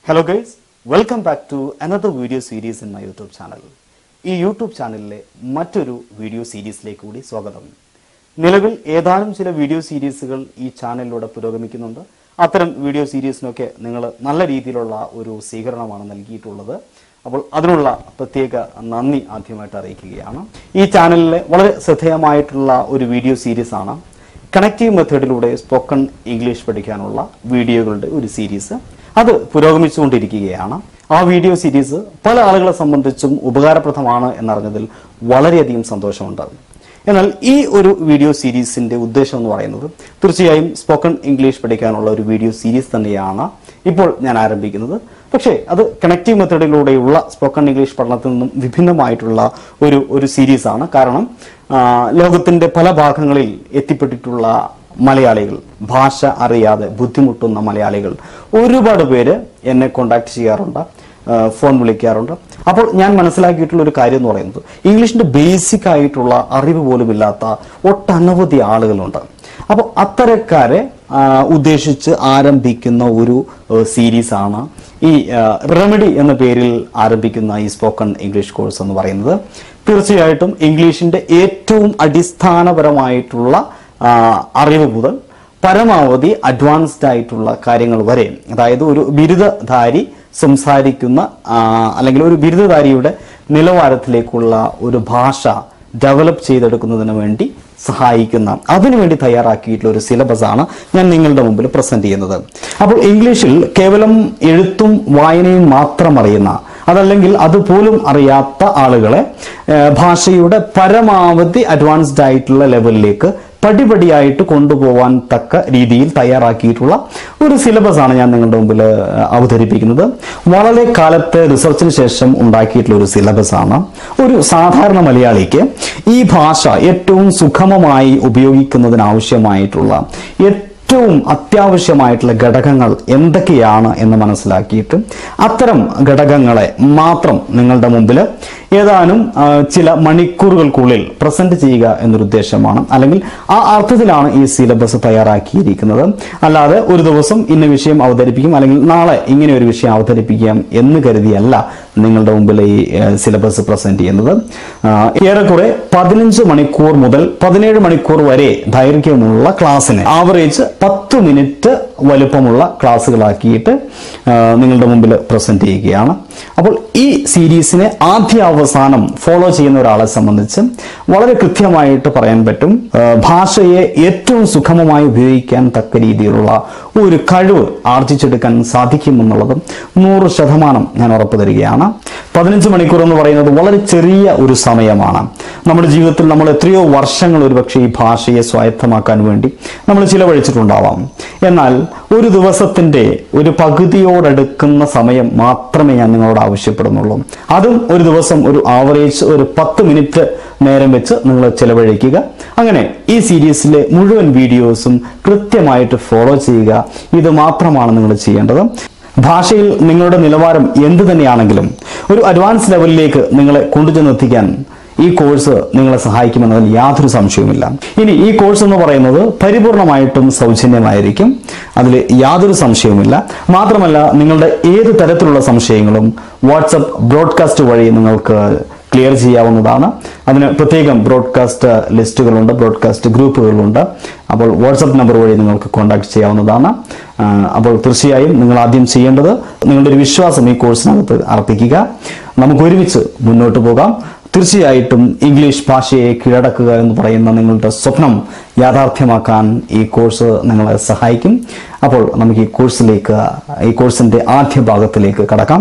hello guys welcome back to another video series in my YouTube channel ഈ YouTube ചാനലിലെ മറ്റൊരു video സീരീസിലേക്ക് കൂടി സ്വാഗതം നിലവിൽ ഏതാനും ചില വീഡിയോ സീരീസുകൾ ഈ ചാനലിലൂടെ പുരോഗമിക്കുന്നുണ്ട് അത്തരം വീഡിയോ സീരീസിനൊക്കെ നിങ്ങൾ നല്ല രീതിയിലുള്ള ഒരു സ്വീകരണമാണ് നൽകിയിട്ടുള്ളത് അപ്പോൾ അതിനുള്ള പ്രത്യേക നന്ദി ആദ്യമായിട്ട് അറിയിക്കുകയാണ് ഈ ചാനലിലെ വളരെ ശ്രദ്ധേയമായിട്ടുള്ള ഒരു വീഡിയോ സീരീസാണ് കണക്റ്റീവ് മെത്തേഡിലൂടെ സ്പോക്കൺ ഇംഗ്ലീഷ് പഠിക്കാനുള്ള വീഡിയോകളുടെ ഒരു സീരീസ് അത് പുരോഗമിച്ചുകൊണ്ടിരിക്കുകയാണ് ആ വീഡിയോ സീരീസ് പല ആളുകളെ സംബന്ധിച്ചും ഉപകാരപ്രദമാണ് എന്നറിഞ്ഞതിൽ വളരെയധികം സന്തോഷമുണ്ട് എന്നാൽ ഈ ഒരു വീഡിയോ സീരീസിന്റെ ഉദ്ദേശം എന്ന് പറയുന്നത് തീർച്ചയായും സ്പോക്കൺ ഇംഗ്ലീഷ് പഠിക്കാനുള്ള ഒരു വീഡിയോ സീരീസ് തന്നെയാണ് ഇപ്പോൾ ഞാൻ ആരംഭിക്കുന്നത് പക്ഷേ അത് കണക്റ്റീവ് മെത്തേഡിലൂടെയുള്ള സ്പോക്കൺ ഇംഗ്ലീഷ് പഠനത്തിൽ നിന്നും വിഭിന്നമായിട്ടുള്ള ഒരു ഒരു സീരീസാണ് കാരണം ആ, ലോകത്തിന്റെ പല ഭാഗങ്ങളിൽ എത്തിപ്പെട്ടിട്ടുള്ള മലയാളികൾ ഭാഷ അറിയാതെ ബുദ്ധിമുട്ടുന്ന മലയാളികൾ ഒരുപാട് പേര് എന്നെ കോണ്ടാക്ട് ചെയ്യാറുണ്ട് ആ, ഫോൺ വിളിക്കാറുണ്ട് അപ്പോൾ ഞാൻ മനസ്സിലാക്കിയിട്ടുള്ള ഒരു കാര്യം എന്ന് പറയുന്നത് ഇംഗ്ലീഷിന്റെ ബേസിക് ആയിട്ടുള്ള അറിവ് പോലും ഇല്ലാത്ത ഒട്ടനവധി ആളുകളുണ്ട് അപ്പോൾ അത്തരക്കാരെ ആ, ഉദ്ദേശിച്ച് ആരംഭിക്കുന്ന ഒരു സീരീസ് ആണ് ഈ റെമഡി എന്ന പേരിൽ ആരംഭിക്കുന്ന ഈ സ്പോക്കൺ ഇംഗ്ലീഷ് കോഴ്സ് എന്ന് പറയുന്നത് തീർച്ചയായിട്ടും ഇംഗ്ലീഷിന്റെ ഏറ്റവും അടിസ്ഥാനപരമായിട്ടുള്ള ആ, അറിവ് മുതൽ പരമാവധി അഡ്വാൻസ്ഡ് ആയിട്ടുള്ള കാര്യങ്ങൾ വരെ അതായത് ഒരു ബിരുദധാരി സംസാരിക്കുന്ന ആ, അല്ലെങ്കിൽ ഒരു ബിരുദധാരിയുടെ നിലവാരത്തിലേക്കുള്ള ഒരു ഭാഷ ഡെവലപ്പ് ചെയ്തെടുക്കുന്നതിന് വേണ്ടി സഹായിക്കുന്ന അതിനുവേണ്ടി തയ്യാറാക്കിയിട്ടുള്ള ഒരു സിലബസ് ആണ് ഞാൻ നിങ്ങളുടെ മുമ്പിൽ പ്രസന്റ് ചെയ്യുന്നത് അപ്പോൾ ഇംഗ്ലീഷിൽ കേവലം എഴുത്തും വായനയും മാത്രം അറിയുന്ന അതല്ലെങ്കിൽ അതുപോലും അറിയാത്ത ആളുകളെ ഏഹ്, ഭാഷയുടെ പരമാവധി അഡ്വാൻസ്ഡ് ആയിട്ടുള്ള ലെവലിലേക്ക് പടിപടിയായിട്ട് കൊണ്ടുപോകാൻ തക്ക രീതിയിൽ തയ്യാറാക്കിയിട്ടുള്ള ഒരു സിലബസ് ആണ് ഞാൻ നിങ്ങളുടെ മുമ്പിൽ ഏഹ്, അവതരിപ്പിക്കുന്നത് വളരെ കാലത്തെ റിസർച്ചിന് ശേഷം ഉണ്ടാക്കിയിട്ടുള്ള ഒരു സിലബസ് ആണ് ഒരു സാധാരണ മലയാളിക്ക് ഈ ഭാഷ ഏറ്റവും സുഗമമായി ഉപയോഗിക്കുന്നതിനാവശ്യമായിട്ടുള്ള ഏറ്റവും അത്യാവശ്യമായിട്ടുള്ള ഘടകങ്ങൾ എന്തൊക്കെയാണ് എന്ന് മനസ്സിലാക്കിയിട്ട് അത്തരം ഘടകങ്ങളെ മാത്രം നിങ്ങളുടെ മുമ്പിൽ ഏതാനും ആ, ചില മണിക്കൂറുകൾക്കുള്ളിൽ പ്രസന്റ് ചെയ്യുക എന്നൊരു ഉദ്ദേശമാണ് അല്ലെങ്കിൽ ആ അർത്ഥത്തിലാണ് ഈ സിലബസ് തയ്യാറാക്കിയിരിക്കുന്നത് അല്ലാതെ ഒരു ദിവസം ഇന്ന വിഷയം അവതരിപ്പിക്കും അല്ലെങ്കിൽ നാളെ ഇങ്ങനെ ഒരു വിഷയം അവതരിപ്പിക്കാം എന്ന് കരുതിയല്ല നിങ്ങളുടെ മുമ്പിൽ ഈ സിലബസ് പ്രസന്റ് ചെയ്യുന്നത് ആ, ഏറെക്കുറെ പതിനഞ്ച് മണിക്കൂർ മുതൽ പതിനേഴ് മണിക്കൂർ വരെ ദൈർഘ്യമുള്ള ക്ലാസ്സിന് ആവറേജ് പത്ത് മിനിറ്റ് വലുപ്പമുള്ള ക്ലാസ്സുകളാക്കിയിട്ട് ആ, നിങ്ങളുടെ മുമ്പിൽ പ്രസന്റ് ചെയ്യുകയാണ് അപ്പോൾ ഈ സീരീസിനെ ആദ്യ അവസാനം ഫോളോ ചെയ്യുന്ന ഒരാളെ സംബന്ധിച്ച് വളരെ കൃത്യമായിട്ട് പറയാൻ പറ്റും ആ, ഭാഷയെ ഏറ്റവും സുഗമമായി ഉപയോഗിക്കാൻ തക്ക രീതിയിലുള്ള ഒരു കഴിവ് ആർജിച്ചെടുക്കാൻ സാധിക്കുമെന്നുള്ളതും നൂറ് ശതമാനം ഞാൻ ഉറപ്പു തരികയാണ് പതിനഞ്ച് മണിക്കൂർ എന്ന് പറയുന്നത് വളരെ ചെറിയ ഒരു സമയമാണ് നമ്മുടെ ജീവിതത്തിൽ നമ്മൾ എത്രയോ വർഷങ്ങൾ ഒരുപക്ഷെ ഈ ഭാഷയെ സ്വായത്തമാക്കാൻ വേണ്ടി നമ്മൾ ചിലവഴിച്ചിട്ടുണ്ടാവാം എന്നാൽ ഒരു ദിവസത്തിന്റെ ഒരു പകുതിയോടടുക്കുന്ന സമയം മാത്രമേ ഞാൻ നിങ്ങളോട് ആവശ്യപ്പെടുന്നുള്ളൂ അതും ഒരു ദിവസം ഒരു ആവറേജ് ഒരു പത്ത് മിനിറ്റ് നേരം വെച്ച് നിങ്ങൾ ചിലവഴിക്കുക അങ്ങനെ ഈ സീരീസിലെ മുഴുവൻ വീഡിയോസും കൃത്യമായിട്ട് ഫോളോ ചെയ്യുക ഇത് മാത്രമാണ് നിങ്ങൾ ചെയ്യേണ്ടത് ഭാഷയിൽ നിങ്ങളുടെ നിലവാരം എന്ത് തന്നെയാണെങ്കിലും ഒരു അഡ്വാൻസ് ലെവലിലേക്ക് നിങ്ങളെ കൊണ്ടുചെന്നെത്തിക്കാൻ ഈ കോഴ്സ് നിങ്ങളെ സഹായിക്കുമെന്നതിൽ യാതൊരു സംശയവുമില്ല ഇനി ഈ കോഴ്സ് എന്ന് പറയുന്നത് പരിപൂർണമായിട്ടും സൗജന്യമായിരിക്കും അതിൽ യാതൊരു സംശയവുമില്ല മാത്രമല്ല നിങ്ങളുടെ ഏത് തരത്തിലുള്ള സംശയങ്ങളും വാട്സപ്പ് ബ്രോഡ്കാസ്റ്റ് വഴി നിങ്ങൾക്ക് ക്ലിയർ ചെയ്യാവുന്നതാണ് അതിന് പ്രത്യേകം ബ്രോഡ്കാസ്റ്റ് ലിസ്റ്റുകളുണ്ട് ബ്രോഡ്കാസ്റ്റ് ഗ്രൂപ്പുകളുണ്ട് അപ്പോൾ വാട്സപ്പ് നമ്പർ വഴി നിങ്ങൾക്ക് കോൺടാക്ട് ചെയ്യാവുന്നതാണ് ആ, അപ്പോൾ തീർച്ചയായും നിങ്ങൾ ആദ്യം ചെയ്യേണ്ടത് നിങ്ങളുടെ ഒരു വിശ്വാസം ഈ കോഴ്സിനകത്ത് അർപ്പിക്കുക നമുക്ക് ഒരുമിച്ച് മുന്നോട്ട് പോകാം തീർച്ചയായിട്ടും ഇംഗ്ലീഷ് ഭാഷയെ കീഴടക്കുക എന്ന് പറയുന്ന നിങ്ങളുടെ സ്വപ്നം യാഥാർത്ഥ്യമാക്കാൻ ഈ കോഴ്സ് നിങ്ങളെ സഹായിക്കും അപ്പോൾ നമുക്ക് ഈ കോഴ്സിലേക്ക് ഈ കോഴ്സിന്റെ ആദ്യ ഭാഗത്തിലേക്ക് കടക്കാം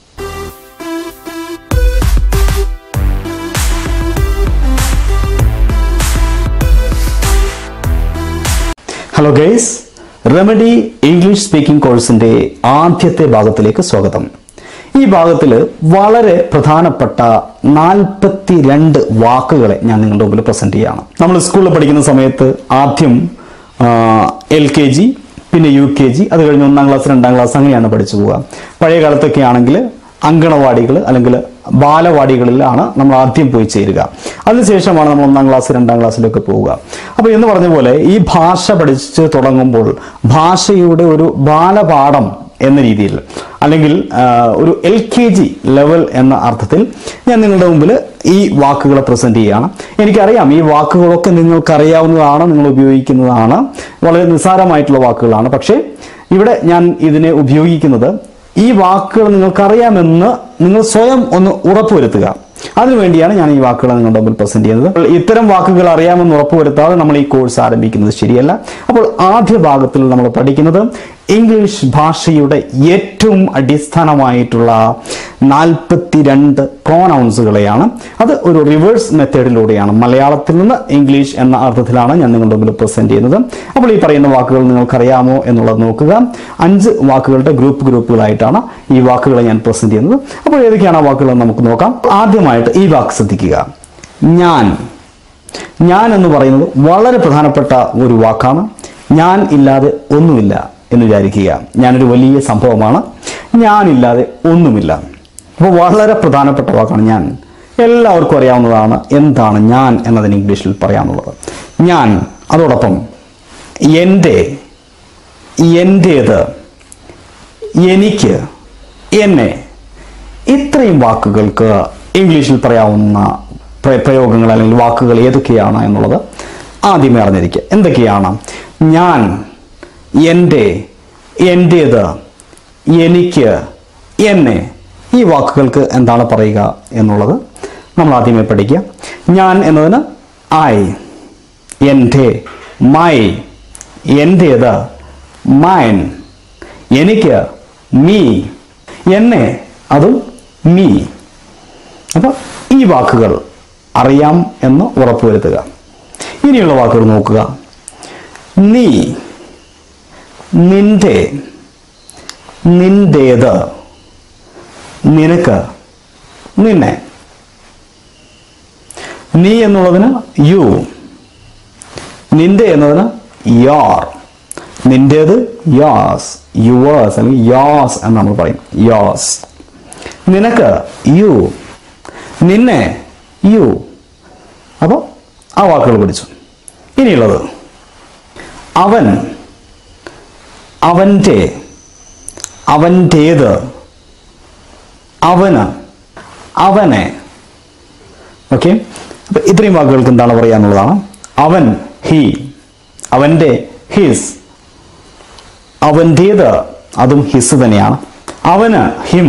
hello guys remedy English speaking കോഴ്സിന്റെ ആദ്യത്തെ ഭാഗത്തിലേക്ക് സ്വാഗതം ഈ ഭാഗത്തിൽ വളരെ പ്രധാനപ്പെട്ട നാൽപ്പത്തിരണ്ട് വാക്കുകളെ ഞാൻ നിങ്ങളുടെ മുമ്പിൽ പ്രസന്റ് ചെയ്യാണ് നമ്മൾ സ്കൂളിൽ പഠിക്കുന്ന സമയത്ത് ആദ്യം എൽ കെ ജി പിന്നെ യു കെ ജി അത് കഴിഞ്ഞ് ഒന്നാം ക്ലാസ് രണ്ടാം ക്ലാസ് അങ്ങനെയാണ് പഠിച്ചു പോവുക പഴയ കാലത്തൊക്കെ ആണെങ്കിൽ അങ്കണവാടികൾ അല്ലെങ്കിൽ ബാലവാടികളിലാണ് നമ്മൾ ആദ്യം പോയി ചേരുക അതിനുശേഷമാണ് നമ്മൾ ഒന്നാം ക്ലാസ് രണ്ടാം ക്ലാസ്സിലൊക്കെ പോവുക അപ്പോൾ എന്ന് പറഞ്ഞ പോലെ ഈ ഭാഷ പഠിച്ച് തുടങ്ങുമ്പോൾ ഭാഷയുടെ ഒരു ബാലപാഠം എന്ന രീതിയിൽ അല്ലെങ്കിൽ ആ, ഒരു എൽ കെ ജി ലെവൽ എന്ന അർത്ഥത്തിൽ ഞാൻ നിങ്ങളുടെ മുമ്പിൽ ഈ വാക്കുകളെ പ്രസന്റ് ചെയ്യുകയാണ് എനിക്കറിയാം ഈ വാക്കുകളൊക്കെ നിങ്ങൾക്കറിയാവുന്നതാണ് നിങ്ങൾ ഉപയോഗിക്കുന്നതാണ് വളരെ നിസ്സാരമായിട്ടുള്ള വാക്കുകളാണ് പക്ഷേ ഇവിടെ ഞാൻ ഇതിനെ ഉപയോഗിക്കുന്നത് ഈ വാക്കുകൾ നിങ്ങൾക്കറിയാമെന്ന് നിങ്ങൾ സ്വയം ഒന്ന് ഉറപ്പുവരുത്തുക അതിനുവേണ്ടിയാണ് ഞാൻ ഈ വാക്കുകൾ നിങ്ങളുടെ മുമ്പിൽ പ്രസന്റ് ചെയ്യുന്നത് അപ്പോൾ ഇത്തരം വാക്കുകൾ അറിയാമെന്ന് ഉറപ്പുവരുത്താതെ നമ്മൾ ഈ കോഴ്സ് ആരംഭിക്കുന്നത് ശരിയല്ല അപ്പോൾ ആദ്യ ഭാഗത്തിൽ നമ്മൾ പഠിക്കുന്നത് ഇംഗ്ലീഷ് ഭാഷയുടെ ഏറ്റവും അടിസ്ഥാനമായിട്ടുള്ള നാൽപ്പത്തിരണ്ട് പ്രോനൗൺസുകളെയാണ് അത് ഒരു റിവേഴ്സ് മെത്തേഡിലൂടെയാണ് മലയാളത്തിൽ നിന്ന് ഇംഗ്ലീഷ് എന്ന അർത്ഥത്തിലാണ് ഞാൻ നിങ്ങളുടെ മുമ്പിൽ പ്രസന്റ് ചെയ്യുന്നത് അപ്പോൾ ഈ പറയുന്ന വാക്കുകൾ നിങ്ങൾക്കറിയാമോ എന്നുള്ളത് നോക്കുക അഞ്ച് വാക്കുകളുടെ ഗ്രൂപ്പ് ഗ്രൂപ്പുകളായിട്ടാണ് ഈ വാക്കുകളെ ഞാൻ പ്രസന്റ് ചെയ്യുന്നത് അപ്പോൾ ഏതൊക്കെയാണ് ആ വാക്കുകൾ എന്ന് നമുക്ക് നോക്കാം ആദ്യമായിട്ട് ഈ വാക്ക് ശ്രദ്ധിക്കുക ഞാൻ ഞാൻ എന്ന് പറയുന്നത് വളരെ പ്രധാനപ്പെട്ട ഒരു വാക്കാണ് ഞാൻ ഇല്ലാതെ ഒന്നുമില്ല എന്ന് വിചാരിക്കുക ഞാനൊരു വലിയ സംഭവമാണ് ഞാനില്ലാതെ ഒന്നുമില്ല അപ്പോൾ വളരെ പ്രധാനപ്പെട്ട വാക്കാണ് ഞാൻ എല്ലാവർക്കും അറിയാവുന്നതാണ് എന്താണ് ഞാൻ എന്നതിന് ഇംഗ്ലീഷിൽ പറയാനുള്ളത് ഞാൻ അതോടൊപ്പം എൻ്റെ എൻ്റേത് എനിക്ക് എന്നെ ഇത്രയും വാക്കുകൾക്ക് ഇംഗ്ലീഷിൽ പറയാവുന്ന പ്ര- പ്രയോഗങ്ങൾ അല്ലെങ്കിൽ വാക്കുകൾ ഏതൊക്കെയാണ് എന്നുള്ളത് ആദ്യമേ അറിഞ്ഞിരിക്കുക എന്തൊക്കെയാണ് ഞാൻ എൻ്റെ എൻ്റേത് എനിക്ക് എന്നെ ഈ വാക്കുകൾക്ക് എന്താണ് പറയുക എന്നുള്ളത് നമ്മൾ ആദ്യമേ പഠിക്കുക ഞാൻ എന്നതിന് ഐ എൻ്റെ മൈ എൻ്റേത് മൈൻ എനിക്ക് മീ എന്നെ അതും മീ അപ്പോൾ ഈ വാക്കുകൾ അറിയാം എന്ന് ഉറപ്പുവരുത്തുക ഇനിയുള്ള വാക്കുകൾ നോക്കുക നീ നിന്റെ നിന്റേത് നിനക്ക് നിന്നെ നീ എന്നുള്ളതിന് യു നിന്റെ എന്നതിന് യോർ നിന്റേത് യോസ് യുവേഴ്സ് അല്ലെങ്കിൽ യോസ് എന്ന് നമ്മൾ പറയും യോസ് നിനക്ക് യു നിന്നെ യു അപ്പോൾ ആ വാക്കുകൾ പഠിച്ചു ഇനിയുള്ളത് അവൻ അവൻ്റെ അവൻ്റേത് അവന് അവനെ ഓക്കെ അപ്പൊ ഇത്രയും വാക്കുകൾക്ക് എന്താണ് പറയാനുള്ളതാണ് അവൻ ഹി അവൻ്റെ ഹിസ് അവൻ്റേത് അതും ഹിസ് തന്നെയാണ് അവന് ഹിം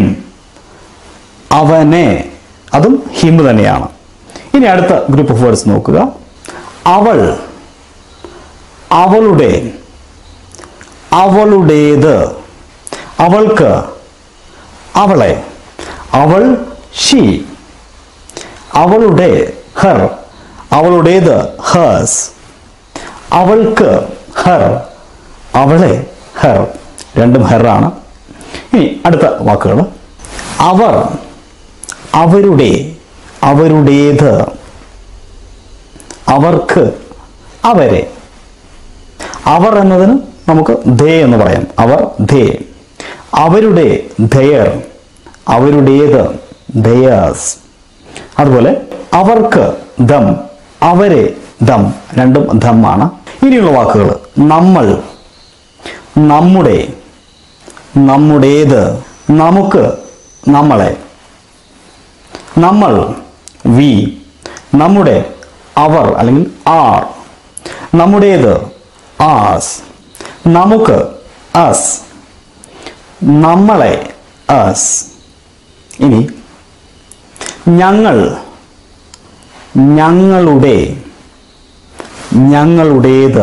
അവനെ അതും ഹിം തന്നെയാണ് ഇനി അടുത്ത ഗ്രൂപ്പ് ഓഫ് വേർഡ്സ് നോക്കുക അവൾ അവളുടെ അവളുടേത് അവൾക്ക് അവളെ അവൾ ഷീ അവളുടെ ഹർ അവളുടേത് ഹേഴ്സ് അവൾക്ക് ഹർ അവളെ ഹർ രണ്ടും ഹെറാണ് ഇനി അടുത്ത വാക്കുകൾ അവർ അവരുടെ അവരുടേത് അവർക്ക് അവരെ അവർ എന്നതിന് നമുക്ക് ധേ എന്ന് പറയാം അവർ ധേ അവരുടെ ധയർ അവരുടേത് ധയേഴ്സ് അതുപോലെ അവർക്ക് ദം അവരെ ദം രണ്ടും ദം ആണ് ഇനിയുള്ള വാക്കുകൾ നമ്മൾ നമ്മുടെ നമ്മുടേത് നമുക്ക് നമ്മളെ നമ്മൾ വി നമ്മുടെ അവർ അല്ലെങ്കിൽ ആർ നമ്മുടേത് ആസ് നമുക്ക് അസ് നമ്മളെ അസ് ഇനി ഞങ്ങൾ ഞങ്ങളുടെ ഞങ്ങളുടേത്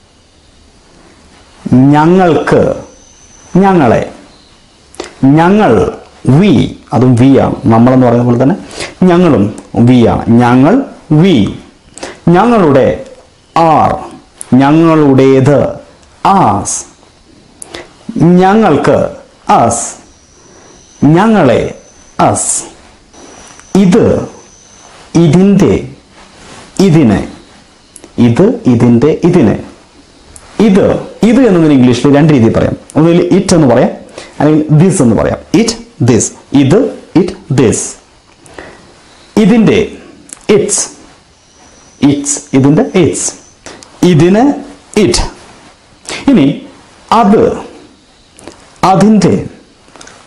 ഞങ്ങൾക്ക് ഞങ്ങളെ ഞങ്ങൾ വി അതും വി ആണ് നമ്മളെന്ന് പറയുന്ന പോലെ തന്നെ ഞങ്ങളും വി ആണ് ഞങ്ങൾ വി ഞങ്ങളുടെ ആർ ഞങ്ങളുടേത് ആസ് ഞങ്ങൾക്ക് അസ് ഞങ്ങളെ അസ് ഇത് ഇതിൻ്റെ ഇതിനെ ഇത് ഇതിൻ്റെ ഇതിനെ ഇത് ഇത് എന്നതിന് ഇംഗ്ലീഷിൽ രണ്ട് രീതിയിൽ പറയാം ഒന്നുകിൽ ഇറ്റ് എന്ന് പറയാം അല്ലെങ്കിൽ ദിസ് എന്ന് പറയാം ഇറ്റ് ദിസ് ഇത് ഇറ്റ് ദിസ് ഇതിൻ്റെ ഇറ്റ്സ് ഇറ്റ്സ് ഇതിൻ്റെ ഇറ്റ്സ് ഇതിന് ഇറ്റ് ഇനി അത് അതിൻ്റെ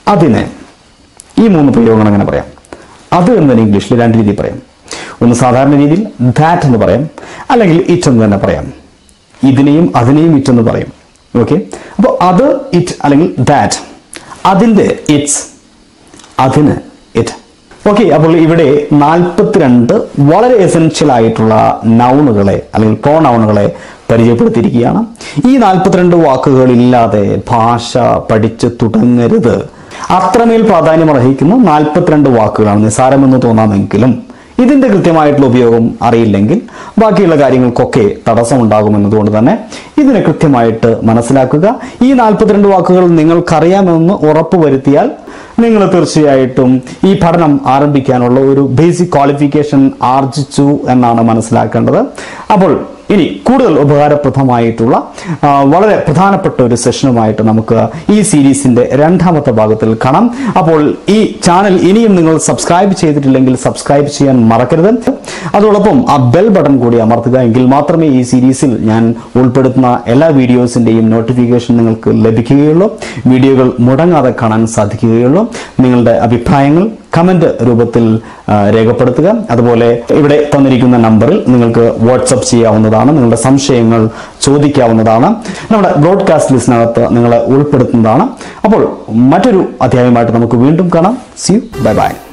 അതിന് ഈ മൂന്ന് പ്രയോഗങ്ങൾ അങ്ങനെ പറയാം അത് എന്നതിന് ഇംഗ്ലീഷിൽ രണ്ട് രീതിയിൽ പറയാം ഒന്ന് സാധാരണ രീതിയിൽ ദാറ്റ് എന്ന് പറയാം അല്ലെങ്കിൽ ഇറ്റ് എന്ന് തന്നെ പറയാം ഇതിനെയും അതിനെയും ഇറ്റ് എന്ന് പറയും ഓക്കെ അപ്പോൾ അത് ഇറ്റ് അല്ലെങ്കിൽ ദാറ്റ് അതിൻ്റെ ഇറ്റ്സ് അതിന് ഇറ്റ് ഓക്കെ അപ്പോൾ ഇവിടെ നാൽപ്പത്തിരണ്ട് വളരെ എസെൻഷ്യൽ ആയിട്ടുള്ള നൗണുകളെ അല്ലെങ്കിൽ പ്രോനൗണുകളെ പരിചയപ്പെടുത്തിയിരിക്കുകയാണ് ഈ നാൽപ്പത്തിരണ്ട് വാക്കുകളില്ലാതെ ഭാഷ പഠിച്ച് തുടങ്ങരുത് അത്രമേൽ പ്രാധാന്യം അർഹിക്കുന്ന നാൽപ്പത്തിരണ്ട് വാക്കുകളാണ് നിസ്സാരമെന്ന് തോന്നാമെങ്കിലും ഇതിന്റെ കൃത്യമായിട്ടുള്ള ഉപയോഗം അറിയില്ലെങ്കിൽ ബാക്കിയുള്ള കാര്യങ്ങൾക്കൊക്കെ തടസ്സമുണ്ടാകുമെന്നതുകൊണ്ട് തന്നെ ഇതിനെ കൃത്യമായിട്ട് മനസ്സിലാക്കുക ഈ നാൽപ്പത്തിരണ്ട് വാക്കുകൾ നിങ്ങൾക്കറിയാമെന്ന് ഉറപ്പുവരുത്തിയാൽ നിങ്ങൾ തീർച്ചയായിട്ടും ഈ പഠനം ആരംഭിക്കാനുള്ള ഒരു ബേസിക് ക്വാളിഫിക്കേഷൻ ആർജിച്ചു എന്നാണ് മനസ്സിലാക്കേണ്ടത് അപ്പോൾ ഇനി കൂടുതൽ ഉപകാരപ്രദമായിട്ടുള്ള ആ, വളരെ പ്രധാനപ്പെട്ട ഒരു സെഷനുമായിട്ട് നമുക്ക് ഈ സീരീസിന്റെ രണ്ടാമത്തെ ഭാഗത്തിൽ കാണാം അപ്പോൾ ഈ ചാനൽ ഇനിയും നിങ്ങൾ സബ്സ്ക്രൈബ് ചെയ്തിട്ടില്ലെങ്കിൽ സബ്സ്ക്രൈബ് ചെയ്യാൻ മറക്കരുത് അതോടൊപ്പം ആ ബെൽ ബട്ടൺ കൂടി അമർത്തുക എങ്കിൽ മാത്രമേ ഈ സീരീസിൽ ഞാൻ ഉൾപ്പെടുത്തുന്ന എല്ലാ വീഡിയോസിന്റെയും നോട്ടിഫിക്കേഷൻ നിങ്ങൾക്ക് ലഭിക്കുകയുള്ളൂ വീഡിയോകൾ മുടങ്ങാതെ കാണാൻ സാധിക്കുകയുള്ളൂ നിങ്ങളുടെ അഭിപ്രായങ്ങൾ കമന്റ് രൂപത്തിൽ ആ, രേഖപ്പെടുത്തുക അതുപോലെ ഇവിടെ തന്നിരിക്കുന്ന നമ്പറിൽ നിങ്ങൾക്ക് വാട്സപ്പ് ചെയ്യാവുന്നതാണ് നിങ്ങളുടെ സംശയങ്ങൾ ചോദിക്കാവുന്നതാണ് നമ്മുടെ ബ്രോഡ്കാസ്റ്റ് ലിസ്റ്റിനകത്ത് നിങ്ങളെ ഉൾപ്പെടുത്തുന്നതാണ് അപ്പോൾ മറ്റൊരു അധ്യായമായിട്ട് നമുക്ക് വീണ്ടും കാണാം സി യു ബൈ ബൈ